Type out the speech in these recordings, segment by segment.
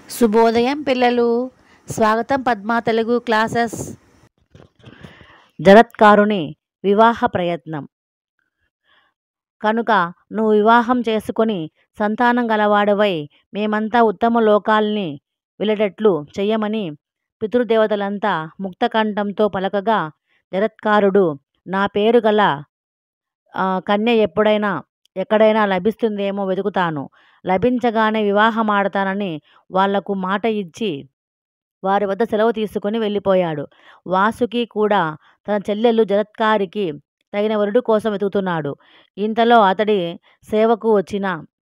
శుభోదయం పిల్లలు స్వాగతం పద్మా తెలుగు క్లాసెస్ జరత్కారుని వివాహ ప్రయత్నం కనుక నువ్వు వివాహం చేసుకొని సంతానం గలవాడవై మేమంతా ఉత్తమ లోకాల్ని వెళ్ళేటట్లు చెయ్యమని పితృదేవతలంతా ముక్తకంఠంతో పలకగా జరత్కారుడు నా పేరు గల ఆ, కన్య ఎప్పుడైనా ఎక్కడైనా లభిస్తుందేమో వెతుకుతాను లభించగానే వివాహం ఆడతానని వాళ్లకు మాట ఇచ్చి వారి వద్ద సెలవు తీసుకుని వెళ్ళిపోయాడు వాసుకి కూడా తన చెల్లెలు జరత్కారికి తగిన వరుడు కోసం వెతుకుతున్నాడు ఇంతలో అతడి సేవకు వచ్చిన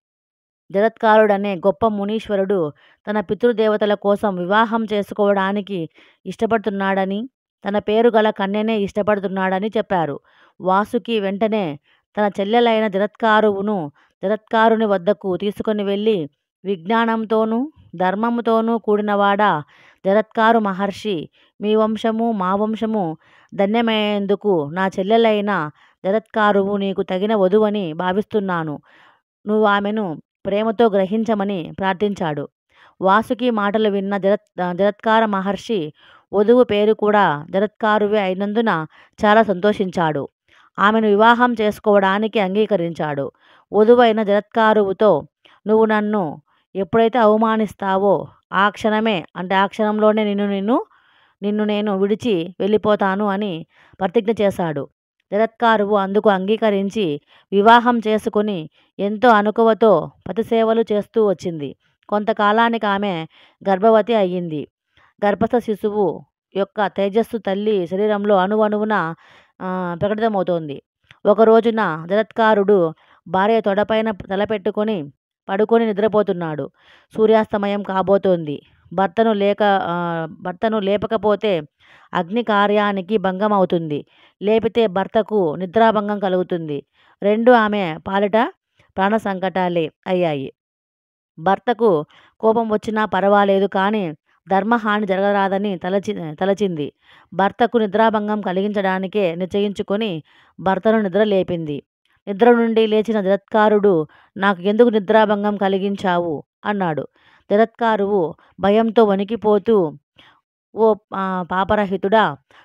జరత్కారుడనే గొప్ప మునీశ్వరుడు తన పితృదేవతల కోసం వివాహం చేసుకోవడానికి ఇష్టపడుతున్నాడని తన పేరు గల కన్యనే ఇష్టపడుతున్నాడని చెప్పారు వాసుకి వెంటనే తన చెల్లెలైన జరత్కారువును జరత్కారుని వద్దకు తీసుకొని వెళ్ళి విజ్ఞానంతోనూ ధర్మముతోనూ కూడినవాడా జరత్కారు మహర్షి మీ వంశము మా వంశము ధన్యమయ్యేందుకు నా చెల్లెలైన జరత్కారువు నీకు తగిన వధువని భావిస్తున్నాను నువ్వు ఆమెను ప్రేమతో గ్రహించమని ప్రార్థించాడు వాసుకి మాటలు విన్న జరత్ జరత్కార మహర్షి వధువు పేరు కూడా జరత్కారువే అయినందున చాలా సంతోషించాడు ఆమెను వివాహం చేసుకోవడానికి అంగీకరించాడు వధువైన జరత్కారువుతో నువ్వు నన్ను ఎప్పుడైతే అవమానిస్తావో ఆ క్షణమే అంటే ఆ క్షణంలోనే నిన్ను నిన్ను నిన్ను నేను విడిచి వెళ్ళిపోతాను అని ప్రతిజ్ఞ చేశాడు జరత్కారువు అందుకు అంగీకరించి వివాహం చేసుకుని ఎంతో అనుకువతో పతిసేవలు చేస్తూ వచ్చింది కొంతకాలానికి ఆమె గర్భవతి అయ్యింది గర్భస్థ శిశువు యొక్క తేజస్సు తల్లి శరీరంలో అణువణువున ఆ, ప్రకటితమవుతోంది ఒక రోజున జరత్కారుడు భార్య తొడపైన తలపెట్టుకొని పడుకొని నిద్రపోతున్నాడు సూర్యాస్తమయం కాబోతోంది భర్తను లేక ఆ, భర్తను లేపకపోతే అగ్ని కార్యానికి భంగం అవుతుంది లేపితే భర్తకు నిద్రాభంగం కలుగుతుంది రెండు ఆమె పాలిట ప్రాణ సంకటాలే అయ్యాయి భర్తకు కోపం వచ్చినా పర్వాలేదు కానీ ధర్మహాని జరగరాదని తలచి తలచింది భర్తకు నిద్రాభంగం కలిగించడానికే నిశ్చయించుకొని భర్తను నిద్ర లేపింది నిద్ర నుండి లేచిన జరత్కారుడు నాకు ఎందుకు నిద్రాభంగం కలిగించావు అన్నాడు జరత్కారువు భయంతో వణికిపోతూ ఓ ఆ, పాపరహితుడా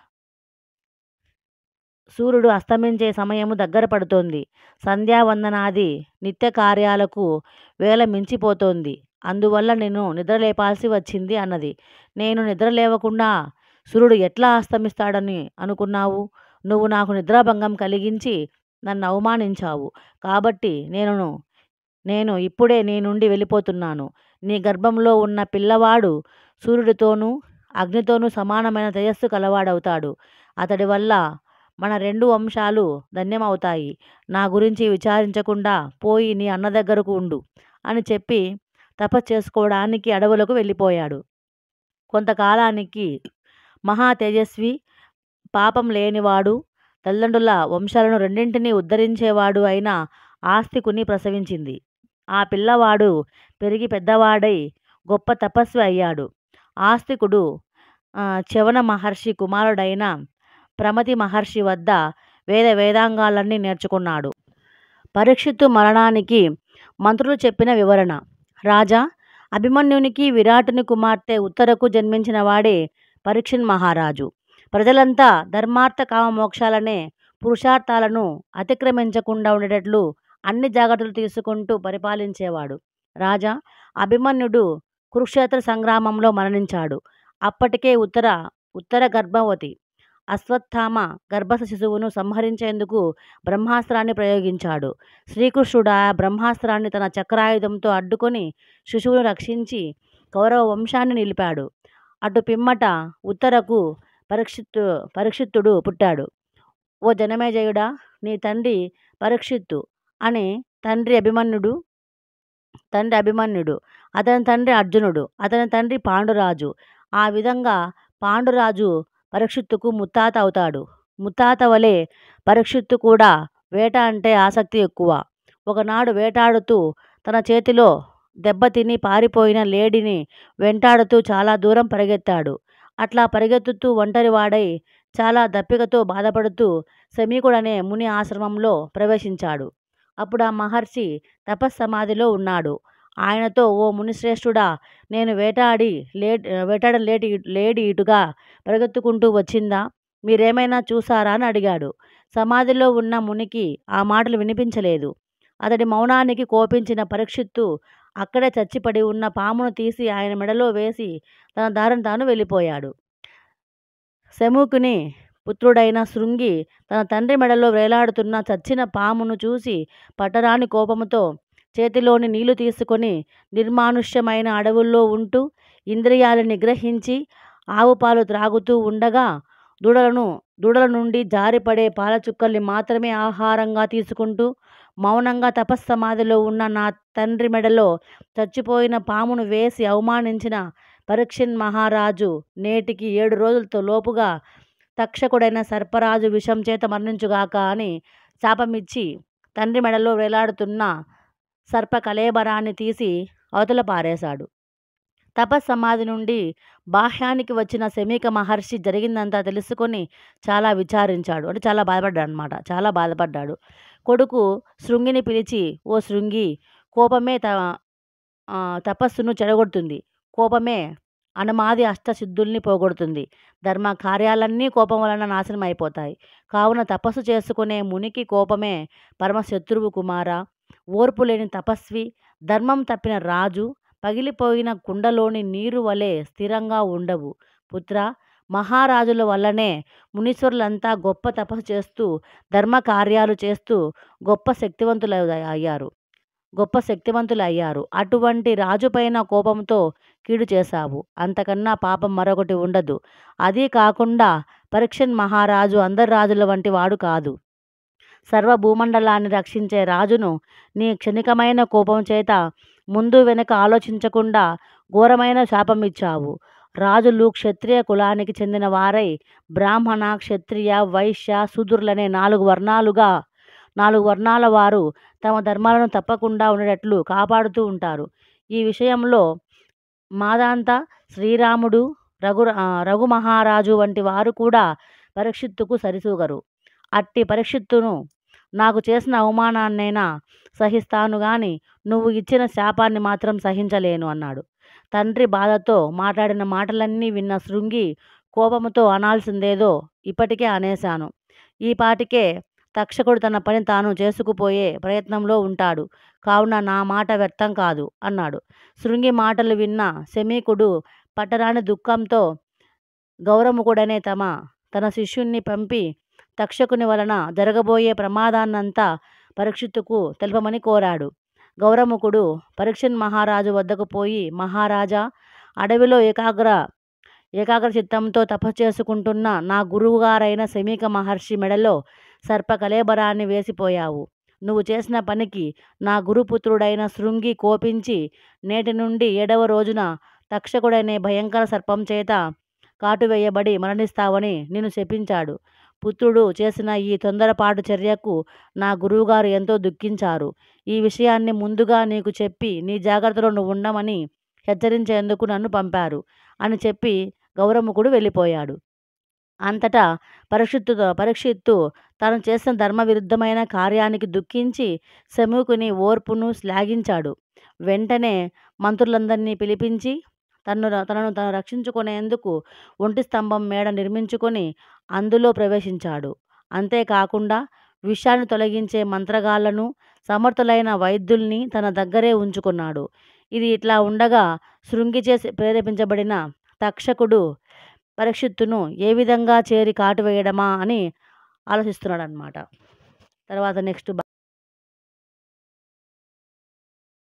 సూర్యుడు అస్తమించే సమయము దగ్గర పడుతోంది సంధ్యావందనాది నిత్య కార్యాలకు వేల మించిపోతోంది అందువల్ల నేను నిద్రలేపాల్సి వచ్చింది అన్నది నేను నిద్ర లేవకుండా సూర్యుడు ఎట్లా అస్తమిస్తాడని అనుకున్నావు నువ్వు నాకు నిద్రాభంగం కలిగించి నన్ను అవమానించావు కాబట్టి నేను నేను ఇప్పుడే నీ నుండి వెళ్ళిపోతున్నాను నీ గర్భంలో ఉన్న పిల్లవాడు సూర్యుడితోనూ అగ్నితోనూ సమానమైన తేజస్సు కలవాడవుతాడు అతడి వల్ల మన రెండు వంశాలు ధన్యమవుతాయి నా గురించి విచారించకుండా పోయి నీ అన్న దగ్గరకు ఉండు అని చెప్పి తపస్సు చేసుకోవడానికి అడవులకు వెళ్ళిపోయాడు కొంతకాలానికి మహా తేజస్వి పాపం లేనివాడు తల్లిదండ్రుల వంశాలను రెండింటినీ ఉద్ధరించేవాడు అయిన ఆస్తికుని ప్రసవించింది ఆ పిల్లవాడు పెరిగి పెద్దవాడై గొప్ప తపస్వి అయ్యాడు ఆస్తికుడు ఆ, చవన మహర్షి కుమారుడైన ప్రమతి మహర్షి వద్ద వేద వేదాంగాలన్నీ నేర్చుకున్నాడు పరీక్షిత్తు మరణానికి మంత్రులు చెప్పిన వివరణ రాజా అభిమన్యునికి విరాటుని కుమార్తె ఉత్తరకు జన్మించిన వాడే పరీక్షిన్ మహారాజు ప్రజలంతా ధర్మార్థ కామ మోక్షాలనే పురుషార్థాలను అతిక్రమించకుండా ఉండేటట్లు అన్ని జాగ్రత్తలు తీసుకుంటూ పరిపాలించేవాడు రాజా అభిమన్యుడు కురుక్షేత్ర సంగ్రామంలో మరణించాడు అప్పటికే ఉత్తర ఉత్తర గర్భవతి అశ్వత్థామ గర్భస్థ శిశువును సంహరించేందుకు బ్రహ్మాస్త్రాన్ని ప్రయోగించాడు శ్రీకృష్ణుడు ఆ బ్రహ్మాస్త్రాన్ని తన చక్రాయుధంతో అడ్డుకొని శిశువును రక్షించి కౌరవ వంశాన్ని నిలిపాడు అటు పిమ్మట ఉత్తరకు పరీక్షిత్తు పరీక్షిత్తుడు పుట్టాడు ఓ జనమేజయుడా నీ తండ్రి పరీక్షిత్తు అని తండ్రి అభిమన్యుడు తండ్రి అభిమన్యుడు అతని తండ్రి అర్జునుడు అతని తండ్రి పాండురాజు ఆ విధంగా పాండురాజు పరీక్షిత్తుకు ముత్తాత అవుతాడు ముత్తాత వలె పరీక్షిత్తు కూడా వేట అంటే ఆసక్తి ఎక్కువ ఒకనాడు వేటాడుతూ తన చేతిలో దెబ్బతిని పారిపోయిన లేడిని వెంటాడుతూ చాలా దూరం పరిగెత్తాడు అట్లా పరిగెత్తుతూ ఒంటరివాడై చాలా దప్పికతో బాధపడుతూ శమీకుడనే ముని ఆశ్రమంలో ప్రవేశించాడు అప్పుడు ఆ మహర్షి తపస్సమాధిలో ఉన్నాడు ఆయనతో ఓ మునిశ్రేష్ఠుడా నేను వేటాడి లేట్ వేటాడ లేటి లేడి ఇటుగా పరిగెత్తుకుంటూ వచ్చిందా మీరేమైనా చూసారా అని అడిగాడు సమాధిలో ఉన్న మునికి ఆ మాటలు వినిపించలేదు అతడి మౌనానికి కోపించిన పరీక్షిత్తు అక్కడే చచ్చిపడి ఉన్న పామును తీసి ఆయన మెడలో వేసి తన దారిని తాను వెళ్ళిపోయాడు శముకుని పుత్రుడైన శృంగి తన తండ్రి మెడలో వేలాడుతున్న చచ్చిన పామును చూసి పట్టరాని కోపముతో చేతిలోని నీళ్లు తీసుకొని నిర్మానుష్యమైన అడవుల్లో ఉంటూ ఇంద్రియాలను నిగ్రహించి ఆవు పాలు త్రాగుతూ ఉండగా దూడలను దూడల నుండి జారిపడే పాలచుక్కల్ని మాత్రమే ఆహారంగా తీసుకుంటూ మౌనంగా తపస్సమాధిలో ఉన్న నా తండ్రి మెడలో చచ్చిపోయిన పామును వేసి అవమానించిన పరీక్షన్ మహారాజు నేటికి ఏడు రోజులతో లోపుగా తక్షకుడైన సర్పరాజు విషం చేత మరణించుగాక అని శాపమిచ్చి తండ్రి మెడలో వేలాడుతున్న సర్ప కలేబరాన్ని తీసి అవతల పారేశాడు తపస్సమాధి నుండి బాహ్యానికి వచ్చిన శమీక మహర్షి జరిగిందంతా తెలుసుకొని చాలా విచారించాడు అంటే చాలా బాధపడ్డాడు అనమాట చాలా బాధపడ్డాడు కొడుకు శృంగిని పిలిచి ఓ శృంగి కోపమే త ఆ, తపస్సును చెడగొడుతుంది కోపమే అనుమాది అష్టసిద్ధుల్ని పోగొడుతుంది ధర్మ కార్యాలన్నీ కోపం వలన నాశనం అయిపోతాయి కావున తపస్సు చేసుకునే మునికి కోపమే పరమశత్రువు కుమార ఓర్పు లేని తపస్వి ధర్మం తప్పిన రాజు పగిలిపోయిన కుండలోని నీరు వలె స్థిరంగా ఉండవు పుత్ర మహారాజుల వల్లనే మునీశ్వరులంతా గొప్ప తపస్సు చేస్తూ ధర్మ కార్యాలు చేస్తూ గొప్ప శక్తివంతులు అయ్యారు గొప్ప శక్తివంతులు అయ్యారు అటువంటి రాజుపైన కోపంతో కీడు చేశావు అంతకన్నా పాపం మరొకటి ఉండదు అదీ కాకుండా పరీక్షన్ మహారాజు అందరి రాజుల వంటి వాడు కాదు సర్వ భూమండలాన్ని రక్షించే రాజును నీ క్షణికమైన కోపం చేత ముందు వెనక ఆలోచించకుండా ఘోరమైన శాపం ఇచ్చావు రాజులు క్షత్రియ కులానికి చెందిన వారై బ్రాహ్మణ క్షత్రియ వైశ్య శూద్రులనే నాలుగు వర్ణాలుగా నాలుగు వర్ణాల వారు తమ ధర్మాలను తప్పకుండా ఉండేటట్లు కాపాడుతూ ఉంటారు ఈ విషయంలో మాదాంత శ్రీరాముడు రఘు ఆ, రఘు మహారాజు వంటి వారు కూడా పరీక్షిత్తుకు సరిసూగరు అట్టి పరీక్షిత్తును నాకు చేసిన అవమానాన్నైనా సహిస్తాను గాని నువ్వు ఇచ్చిన శాపాన్ని మాత్రం సహించలేను అన్నాడు తండ్రి బాధతో మాట్లాడిన మాటలన్నీ విన్న శృంగి కోపముతో అనాల్సిందేదో ఇప్పటికే అనేశాను ఈ పాటికే తక్షకుడు తన పని తాను చేసుకుపోయే ప్రయత్నంలో ఉంటాడు కావున నా మాట వ్యర్థం కాదు అన్నాడు శృంగి మాటలు విన్న శమీకుడు పట్టరాని దుఃఖంతో గౌరముకుడనే తమ తన శిష్యుణ్ణి పంపి తక్షకుని వలన జరగబోయే ప్రమాదాన్నంతా పరీక్షిత్తుకు తెలపమని కోరాడు గౌరముకుడు పరీక్షన్ మహారాజు వద్దకు పోయి మహారాజా అడవిలో ఏకాగ్ర ఏకాగ్ర చిత్తంతో తపస్సు చేసుకుంటున్న నా గురువుగారైన శమీక మహర్షి మెడలో సర్ప కలేబరాన్ని వేసిపోయావు నువ్వు చేసిన పనికి నా గురుపుత్రుడైన శృంగి కోపించి నేటి నుండి ఏడవ రోజున తక్షకుడనే భయంకర సర్పం చేత కాటువేయబడి మరణిస్తావని నిన్ను శపించాడు పుత్రుడు చేసిన ఈ తొందరపాటు చర్యకు నా గురువుగారు ఎంతో దుఃఖించారు ఈ విషయాన్ని ముందుగా నీకు చెప్పి నీ జాగ్రత్తలో నువ్వు ఉండమని హెచ్చరించేందుకు నన్ను పంపారు అని చెప్పి గౌరముకుడు వెళ్ళిపోయాడు అంతటా పరీక్షిత్తు పరీక్షిత్తు తాను చేసిన ధర్మ విరుద్ధమైన కార్యానికి దుఃఖించి శమూకుని ఓర్పును శ్లాఘించాడు వెంటనే మంత్రులందరినీ పిలిపించి తన్ను తనను తను రక్షించుకునేందుకు ఒంటి స్తంభం మేడ నిర్మించుకొని అందులో ప్రవేశించాడు అంతేకాకుండా విషాన్ని తొలగించే మంత్రగాళ్లను సమర్థులైన వైద్యుల్ని తన దగ్గరే ఉంచుకున్నాడు ఇది ఇట్లా ఉండగా శృంగి చేసి ప్రేరేపించబడిన తక్షకుడు పరీక్షిత్తును ఏ విధంగా చేరి కాటు వేయడమా అని ఆలోచిస్తున్నాడు అనమాట తర్వాత నెక్స్ట్